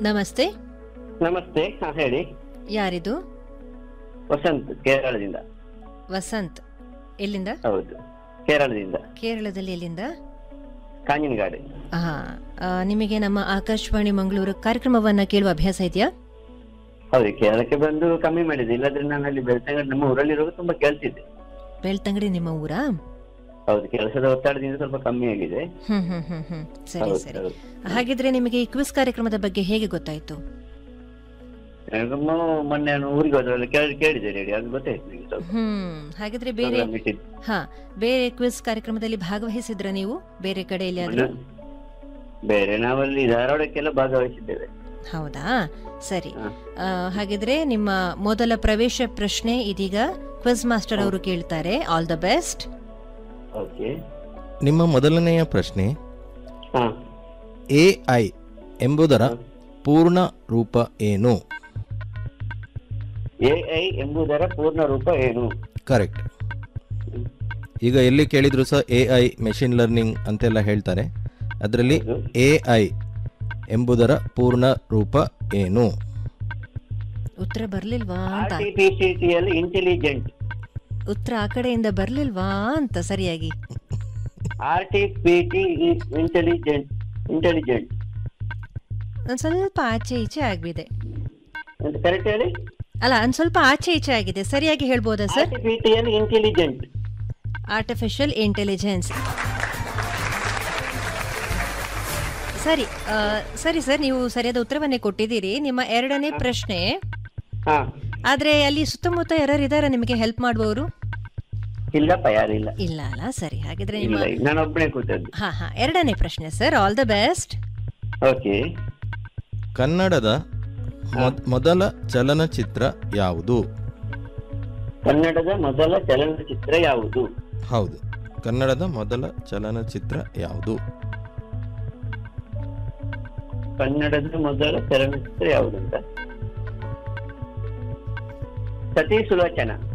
ನಮಸ್ತೆ ನಮಸ್ತೆ ಹಾ ಹೇಳಿ ಯಾರಿದು ವಸಂತ್ ಕೇರಳದಿಂದ ವಸಂತ್ ಎಲ್ಲಿಂದ ಹೌದು ಕೇರಳದಿಂದ ಕೇರಳದಲ್ಲಿ ಎಲ್ಲಿಂದ ಕಾಂಜನಗಾಡು ಹಾ ಆ, ನಿಮಗೆ ನಮ್ಮ ಆಕಾಶವಾಣಿ ಮಂಗಳೂರು ಕಾರ್ಯಕ್ರಮವನ್ನ ಕೇಳುವ ಅಭ್ಯಾಸ ಇದೆಯಾ ಹೌದು ಕೇರಳಕ್ಕೆ ಬಂದು ಕಮ್ಮಿ ಮಾಡಿದೆ ಇಲ್ಲದ್ರೆ ನಾನು ಅಲ್ಲಿ ಬೆಳ್ತಂಗಡಿ ನಮ್ಮ ಊರಲ್ಲಿರುವಾಗ ತುಂಬಾ ಕೇಳ್ತಿದ್ದೆ ಬೆಳ್ತಂಗಡಿ ನಿಮ್ಮ ಊರಾ ಹೌದು ಕೆಲಸದ ಒತ್ತಡದಿಂದ ಸ್ವಲ್ಪ ಕಮ್ಮಿ ಆಗಿದೆ ಹ್ಮ್ ಹ್ಮ್ ಹ್ಮ್ ಹ್ಮ್ ಸರಿ ಹೌದು, ಸರಿ ಹೌದು. ಹಾಗಿದ್ರೆ ನಿಮಗೆ ಈ ಕ್ವಿಸ್ ಕಾರ್ಯಕ್ರಮದ ಬಗ್ಗೆ ಹೇಗೆ ಗೊತ್ತಾಯ್ತು ನಮ್ಮ ಮೊನ್ನೆ ನಾನು ಊರಿಗೆ ಹೋದ್ರಲ್ಲಿ ಕೇಳಿ ಕೇಳಿದೆ ರೇಡಿ ಅದು ಗೊತ್ತಾಯ್ತು ನನಗೆ ಸ್ವಲ್ಪ ಹ್ಮ್ ಹಾಗಿದ್ರೆ ಬೇರೆ program ಇಟ್ಟಿದ್ದು. ಹಾ ಬೇರೆ ಕ್ವಿಸ್ ಕಾರ್ಯಕ್ರಮದಲ್ಲಿ ಭಾಗವಹಿಸಿದ್ರ ನೀವು ಬೇರೆ ಕಡೆ ಎಲ್ಲಿಯಾದ್ರೂ ಮೊನ್ನೆ ಬೇರೆ ನಾವಲ್ಲಿ ಧಾರವಾಡಕ್ಕೆಲ್ಲ ಭಾಗವಹಿಸಿದ್ದೇವೆ ಹೌದಾ ಸರಿ ಹಾ. ಆ, ಹಾಗಿದ್ರೆ ನಿಮ್ಮ ಮೊದಲ ಪ್ರವೇಶ ಪ್ರಶ್ನೆ ಇದೀಗ ಕ್ವಿಸ್ ಮಾಸ್ಟರ್ ಅವರು ಕೇಳ್ತಾರೆ ಆಲ್ ದ ಬೆಸ್ಟ್ ಓಕೆ ನಿಮ್ಮ ಮೊದಲನೆಯ ಪ್ರಶ್ನೆ ಹಾ ಎ ಐ ಎಂಬುದರ ಪೂರ್ಣ ರೂಪ ಏನು ಎ ಐ ಎಂಬುದರ ಪೂರ್ಣ ರೂಪ ಏನು ಕರೆಕ್ಟ್ ಈಗ ಎಲ್ಲಿ ಕೇಳಿದ್ರು ಸಹ ಎ ಐ ಮೆಷಿನ್ ಲರ್ನಿಂಗ್ ಅಂತೆಲ್ಲ ಹೇಳ್ತಾರೆ ಅದರಲ್ಲಿ ಹೌದು. ಎ ಐ ಎಂಬುದರ ಪೂರ್ಣ ರೂಪ ಏನು ಉತ್ತರ ಬರ್ಲಿಲ್ವಾ ಅಂತ ಆರ್ಟಿಫಿಷಿಯಲ್ ಇಂಟೆಲಿಜೆಂಟ್ ಉತ್ತರ ಆ ಕಡೆಯಿಂದ ಬರ್ಲಿಲ್ವಾ ಅಂತ ಸರಿಯಾಗಿ ಆರ್ಟಿಫಿಟಿ ಇಂಟೆಲಿಜೆಂಟ್ ಇಂಟೆಲಿಜೆಂಟ್ ಒಂದ್ ಸ್ವಲ್ಪ ಆಚೆ ಈಚೆ ಆಗ್ಬಿದೆ ಅಂತ ಕರೆಕ್ಟ್ ಹೇಳಿ ಅಲ್ಲ ಒಂದ್ ಸ್ವಲ್ಪ ಆಚೆ ಈಚೆ ಆಗಿದೆ ಸರಿಯಾಗಿ ಹೇಳ್ಬೋದಾ sir artificial intelligent artificial intelligence ಸರಿ ಆ, ಸರಿ ಸರ್ ನೀವು ಸರಿಯಾದ ಉತ್ತರವನ್ನೇ ಕೊಟ್ಟಿದ್ದೀರಿ ನಿಮ್ಮ ಎರಡನೇ ಪ್ರಶ್ನೆ ಹಾ ಆದ್ರೆ ಅಲ್ಲಿ ಸುತ್ತಮುತ್ತ ಯಾರು ಇದಾರ ನಿಮಗೆ ಹೆಲ್ಪ್ ಮಾಡುವವರು ಇಲ್ಲಪ್ಪ ಯಾರಿಲ್ಲ ಇಲ್ಲ ಅಲ್ಲ ಸರಿ ಹಾಗಿದ್ರೆ ನಿಮ್ಮ ಇಲ್ಲ ನಾನು ಒಬ್ಬನೇ ಕೂತದ್ದು ಹಾ ಹಾ ಎರಡನೇ ಪ್ರಶ್ನೆ sir all the best okay ಕನ್ನಡದ ಮೊದ್- ಮೊದಲ ಚಲನಚಿತ್ರ ಯಾವುದು ಕನ್ನಡದ ಮೊದಲ ಚಲನಚಿತ್ರ ಯಾವುದು ಹೌದು ಕನ್ನಡದ ಮೊದಲ ಚಲನಚಿತ್ರ ಯಾವುದು ಕನ್ನಡದ ಮೊದಲ ಚಲನಚಿತ್ರ ಯಾವುದು ಅಂತ ಸತಿ ಸುಲೋಚನ